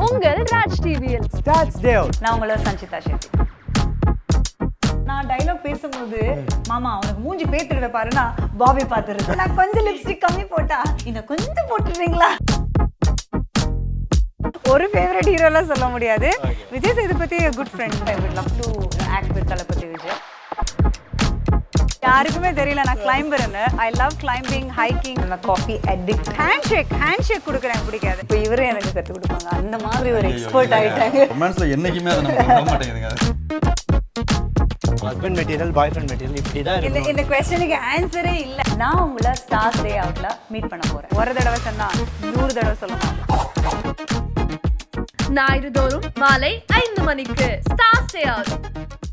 உங்கள் ராஜ் டிவியில் That's Dale. நான் உங்களோட சஞ்சிதா ஷெட்டி நான் டைலாக் பேசும்போது மாமா அவனுக்கு மூஞ்சி பேத்துக்கிட்ட பாருன்னா பாபி பார்த்துருக்கு நான் கொஞ்சம் லிப்ஸ்டிக் கம்மி போட்டா இன்னும் கொஞ்சம் போட்டுறீங்களா ஒரு ஃபேவரட் ஹீரோலாம் சொல்ல முடியாது Vijay Sethupathi good friend I would love to act with Thalapathy Vijay யாருக்குமே தெரியல நான் கிளைம்பர்னு ஐ லவ் கிளைம்பிங் ஹைக்கிங் நான் coffee addict hand shake hand shake கொடுக்குறேன் எனக்கு பிடிக்காது இப்போ இவரே எனக்கு கற்றுக் கொடுப்பாங்க அந்த மாதிரி ஒரு எக்ஸ்பர்ட் ஆயிட்டாங்க ரொமான்ஸ்ல என்னைக்குமே அது நமக்கு வர மாட்டேங்குதுங்க அது Husband material, boyfriend material. இப்படி தான் இந்த இருக்கணும். இந்த கொஸ்டனுக்கு ஆன்சரே இல்ல நான் உங்களை ஸ்டார் டே அவுட்ல மீட் பண்ண போறேன் ஒரு தடவை சொன்னா நூறு தடவை சொல்லணும் ஞாயிறு தோறும் மாலை ஐந்து மணிக்கு ஸ்டார் ஸ்டே அவுட்